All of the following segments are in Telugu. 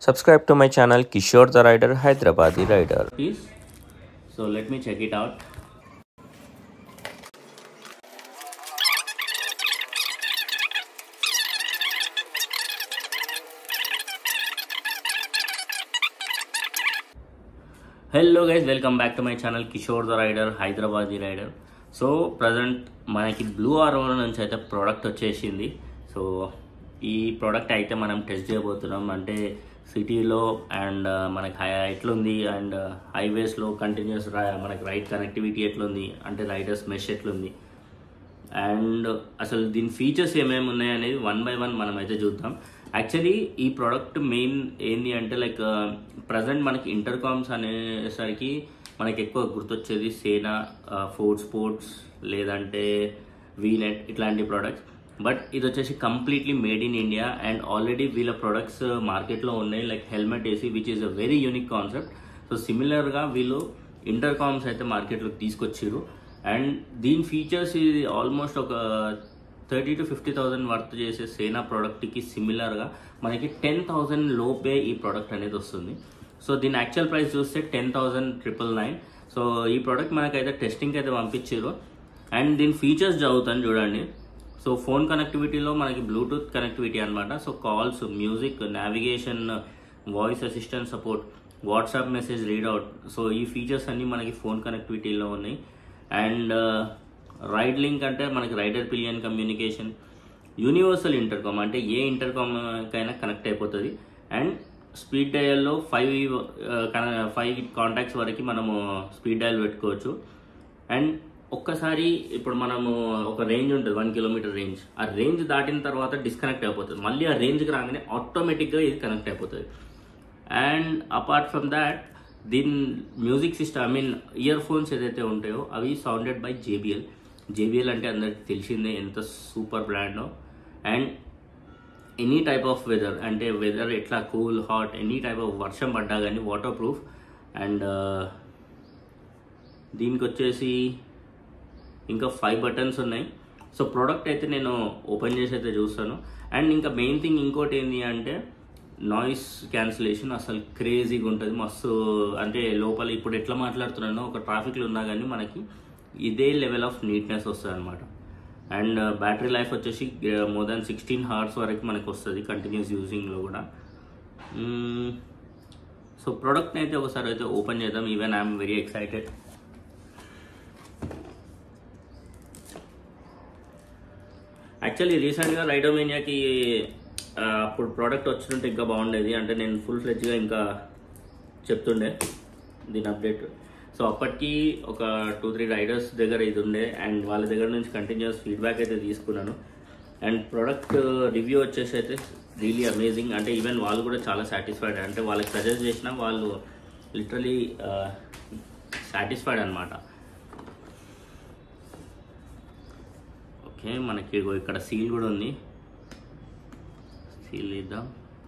Subscribe to my channel Kishore the Rider Hyderabadi Rider. piece so let me check it out hello guys welcome back to my channel Kishore the rider Hyderabadi rider so present మనకి బ్లూ ఆరో నుంచి అయితే ప్రోడక్ట్ వచ్చేసింది సో ఈ ప్రోడక్ట్ అయితే మనం టెస్ట్ చేయబోతున్నాం అంటే సిటీలో అండ్ మనకి హై ఎట్లుంది అండ్ హైవేస్లో కంటిన్యూస్ మనకి రైడ్ కనెక్టివిటీ ఎట్లుంది అంటే రైడర్స్ మెష్ ఎట్లుంది అండ్ అసలు దీని ఫీచర్స్ ఏమేమి ఉన్నాయి అనేది వన్ బై వన్ మనం అయితే చూద్దాం యాక్చువల్లీ ఈ ప్రోడక్ట్ మెయిన్ ఏంది అంటే లైక్ ప్రజెంట్ మనకి ఇంటర్కామ్స్ అనేసరికి మనకి ఎక్కువ గుర్తొచ్చేది సేనా ఫోర్డ్ స్పోర్ట్స్ లేదంటే వీనెట్ ఇట్లాంటి ప్రోడక్ట్స్ బట్ ఇది వచ్చేసి completely made in India and already వీళ్ళ ప్రొడక్ట్స్ మార్కెట్లో ఉన్నాయి like helmet AC which is a very unique concept so సిమిలర్గా వీళ్ళు ఇంటర్కామ్స్ అయితే మార్కెట్లోకి తీసుకొచ్చారు అండ్ దీని ఫీచర్స్ ఇది ఆల్మోస్ట్ ఒక thirty to fifty thousand worth చేసే సేనా ప్రోడక్ట్కి సిమిలర్గా మనకి టెన్ థౌసండ్ లోపే ఈ ప్రోడక్ట్ అనేది వస్తుంది సో దీని యాక్చువల్ ప్రైస్ చూస్తే ten thousand triple nine so ఈ ప్రోడక్ట్ మనకైతే టెస్టింగ్కి అయితే పంపించారు అండ్ దీని ఫీచర్స్ చదువుతాను చూడండి సో ఫోన్ కనెక్టివిటీలో మనకి బ్లూటూత్ కనెక్టివిటీ అనమాట so calls music navigation voice assistant support WhatsApp message read out so ఈ ఫీచర్స్ అన్నీ మనకి ఫోన్ కనెక్టివిటీలో ఉన్నాయి అండ్ రైడ్ లింక్ అంటే మనకి rider pillion communication universal intercom అంటే ఏ ఇంటర్కామ్ కైనా కనెక్ట్ అయిపోతుంది అండ్ స్పీడ్ డయల్లో ఫైవ్ ఫైవ్ కాంటాక్ట్స్ వరకు మనము స్పీడ్ డయల్ పెట్టుకోవచ్చు అండ్ ఒక్కసారి ఇప్పుడు మనము ఒక రేంజ్ ఉంటుంది వన్ కిలోమీటర్ రేంజ్ ఆ రేంజ్ దాటిన తర్వాత డిస్కనెక్ట్ అయిపోతుంది మళ్ళీ ఆ రేంజ్కి రాగానే ఆటోమేటిక్గా ఇది కనెక్ట్ అయిపోతుంది అండ్ అపార్ట్ ఫ్రమ్ దాట్ దీని music system I mean earphones ఏదైతే ఉంటాయో అవి సౌండెడ్ బై జేబిఎల్ జేబిఎల్ అంటే అందరికి తెలిసిందే ఎంత సూపర్ బ్రాండో and any type of weather అంటే వెదర్ ఎట్లా cool hot any type of వర్షం పడ్డా కానీ వాటర్ ప్రూఫ్ అండ్ దీనికి వచ్చేసి ఇంకా ఫైవ్ బటన్స్ ఉన్నాయి సో ప్రోడక్ట్ అయితే నేను ఓపెన్ చేసి అయితే చూస్తాను అండ్ ఇంకా మెయిన్ థింగ్ ఇంకోటి ఏంటి అంటే నాయిస్ క్యాన్సిలేషన్ అసలు క్రేజీగా ఉంటుంది మస్తు అంటే లోపల ఇప్పుడు ఎట్లా మాట్లాడుతున్నానో ఒక ట్రాఫిక్లో ఉన్నా కానీ మనకి ఇదే లెవెల్ ఆఫ్ నీట్నెస్ వస్తుంది అనమాట అండ్ బ్యాటరీ లైఫ్ వచ్చేసి మోర్ దాన్ సిక్స్టీన్ హవర్స్ వరకు మనకు వస్తుంది కంటిన్యూస్ యూజింగ్లో కూడా సో ప్రోడక్ట్ని అయితే ఒకసారి అయితే ఓపెన్ చేద్దాం even I'm very excited actually రీసెంట్గా రైడోమేనియాకి అప్పుడు ప్రోడక్ట్ వచ్చినట్టు ఇంకా బాగుండేది అంటే నేను ఫుల్ ఫ్లెడ్జ్గా ఇంకా చెప్తుండే దీని అప్డేట్ సో అప్పటికి ఒక టూ త్రీ రైడర్స్ దగ్గర ఇది ఉండే అండ్ వాళ్ళ దగ్గర నుంచి కంటిన్యూస్ ఫీడ్బ్యాక్ అయితే తీసుకున్నాను అండ్ ప్రోడక్ట్ రివ్యూ వచ్చేసి అయితే రియలీ అమేజింగ్ అంటే ఈవెన్ వాళ్ళు కూడా చాలా సాటిస్ఫైడ్ అంటే వాళ్ళకి సజెస్ట్ చేసిన వాళ్ళు లిటరలీ సాటిస్ఫైడ్ అనమాట ఓకే మనకి ఇగో ఇక్కడ సీల్ కూడా ఉంది సీల్ ఇద్దాం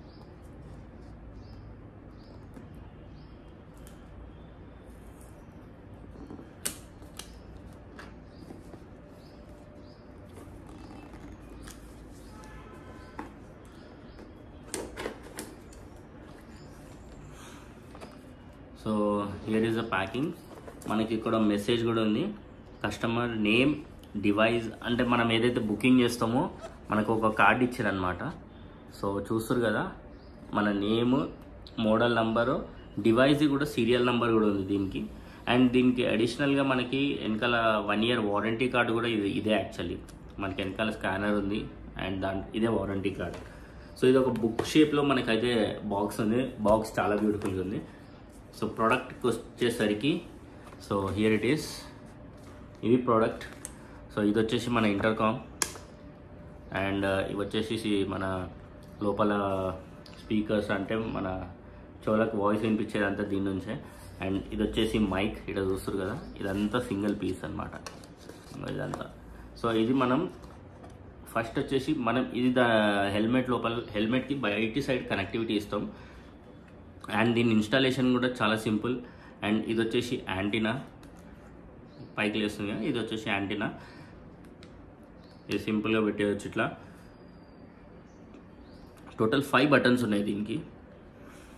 so here is the packing మనకి ఇక్కడ మెసేజ్ కూడా ఉంది కస్టమర్ నేమ్ డివైస్ అంటే మనం ఏదైతే బుకింగ్ చేస్తామో మనకు ఒక కార్డ్ ఇచ్చారనమాట సో చూస్తారు కదా మన నేమ్ మోడల్ నంబరు డివైస్ కూడా సీరియల్ నెంబర్ కూడా ఉంది దీనికి అండ్ దీనికి అడిషనల్గా మనకి వెనకాల వన్ ఇయర్ వారంటీ కార్డు కూడా ఇది ఇదే యాక్చువల్లీ మనకి వెనకాల స్కానర్ ఉంది అండ్ దాని ఇదే వారంటీ కార్డ్ సో ఇది ఒక బుక్ షేప్లో మనకైతే బాక్స్ ఉంది బాక్స్ చాలా బ్యూటిఫుల్గా ఉంది సో ప్రోడక్ట్కి వచ్చేసరికి సో హియర్ ఇట్ ఈస్ ఇది ప్రోడక్ట్ సో ఇది వచ్చేసి మన ఇంటర్కామ్ అండ్ ఇవి వచ్చేసి మన లోపల స్పీకర్స్ అంటే మన చెవులకు వాయిస్ వినిపించేది అంతా దీని నుంచే అండ్ ఇది వచ్చేసి మైక్ ఇక్కడ చూస్తారు కదా ఇదంతా సింగిల్ పీస్ అనమాట ఇదంతా సో ఇది మనం ఫస్ట్ వచ్చేసి మనం ఇది దా హెల్మెట్ లోపల హెల్మెట్కి బయటి సైడ్ కనెక్టివిటీ ఇస్తాం అండ్ దీని ఇన్స్టాలేషన్ కూడా చాలా సింపుల్ అండ్ ఇది వచ్చేసి యాంటీనా పైకి లేస్తుంది కదా, ఇది వచ్చేసి యాంటీనా ఇది సింపుల్గా పెట్టేయచ్చు ఇట్లా టోటల్ ఫైవ్ బటన్స్ ఉన్నాయి దీనికి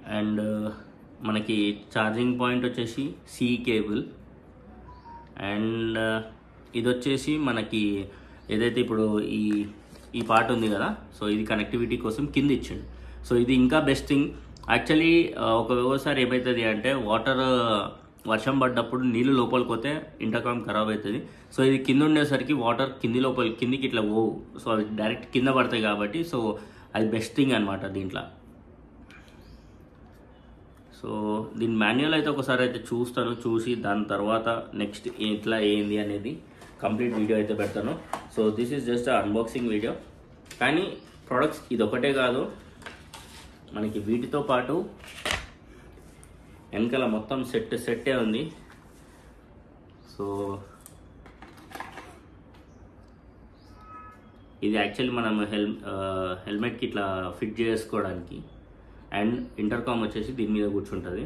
అండ్ మనకి ఛార్జింగ్ పాయింట్ వచ్చేసి సి కేబుల్ అండ్ ఇది వచ్చేసి మనకి ఏదైతే ఇప్పుడు ఈ ఈ పార్ట్ ఉంది కదా సో ఇది కనెక్టివిటీ కోసం కింద ఇచ్చిండు సో ఇది ఇంకా బెస్ట్ థింగ్ యాక్చువల్లీ ఒక వ్యవసాయం ఏమవుతుంది అంటే వాటర్ వర్షం పడ్డప్పుడు నీళ్ళు లోపలికి పోతే ఇంటర్కామ్ ఖరాబ్ అవుతుంది సో ఇది కింద ఉండేసరికి వాటర్ కింది లోపల కిందికి ఇట్లా పోవు సో అవి డైరెక్ట్ కింద పడతాయి కాబట్టి సో అది బెస్ట్ థింగ్ అనమాట దీంట్లో సో దీని మాన్యువల్ అయితే ఒకసారి అయితే చూస్తాను చూసి దాని తర్వాత నెక్స్ట్ ఎట్లా ఏంది అనేది కంప్లీట్ వీడియో అయితే పెడతాను so this is just unboxing video కానీ ప్రొడక్ట్స్ ఇది ఒకటే కాదు మనకి వీటితో పాటు వెనకాల మొత్తం సెట్ సెట్టే ఉంది సో ఇది యాక్చువల్లీ మనం హెల్ హెల్మెట్కి ఇట్లా ఫిట్ చేసుకోవడానికి అండ్ ఇంటర్కామ్ వచ్చేసి దీని మీద కూర్చుంటుంది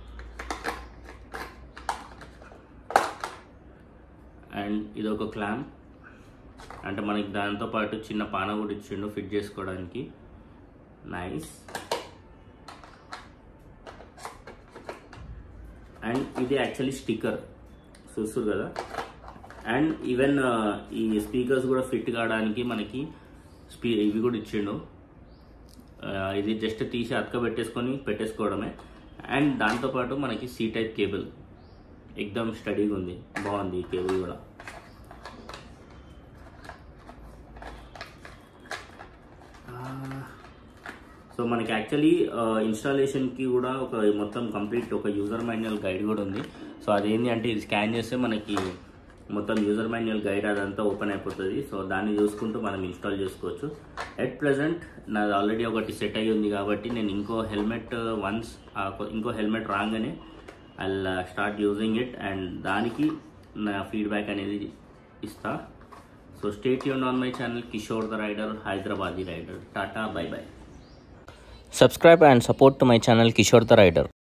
అండ్ ఇది ఒక క్లాంప్ అంటే మనకి దాంతో పాటు చిన్న పాన కూడా ఇచ్చిండు ఫిట్ చేసుకోవడానికి నైస్ అండ్ ఇది యాక్చువల్లీ స్టిక్కర్ చూస్తారు కదా అండ్ ఈవెన్ ఈ స్పీకర్స్ కూడా ఫిట్ కావడానికి మనకి స్పీ ఇవి కూడా ఇచ్చిండు ఆ, ఇది జస్ట్ తీసి అతక పెట్టేసుకొని పెట్టేసుకోవడమే అండ్ దాంతోపాటు మనకి సీ టైప్ కేబుల్ ఎక్దమ్ స్టడీగా ఉంది బాగుంది ఈ కేబుల్ కూడా సో మనకి యాక్చువల్లీ ఇన్స్టాలేషన్కి కూడా ఒక మొత్తం కంప్లీట్ ఒక యూజర్ మాన్యువల్ గైడ్ కూడా ఉంది సో అదేంటి అంటే ఇది స్కాన్ చేస్తే మనకి మొత్తం యూజర్ మాన్యువల్ గైడ్ అదంతా ఓపెన్ అయిపోతుంది సో దాన్ని చూసుకుంటూ మనం ఇన్స్టాల్ చేసుకోవచ్చు ఎట్ ప్రజెంట్ నాది ఆల్రెడీ ఒకటి సెట్ అయ్యి ఉంది కాబట్టి నేను ఇంకో హెల్మెట్ వన్స్ ఇంకో హెల్మెట్ రాగానే I start using it and దానికి నా ఫీడ్బ్యాక్ అనేది ఇస్తా సో స్టేట్ యూన్ on my channel Kishore the rider Hyderabadi rider tata bye bye Subscribe and support to my channel Kishore the Rider.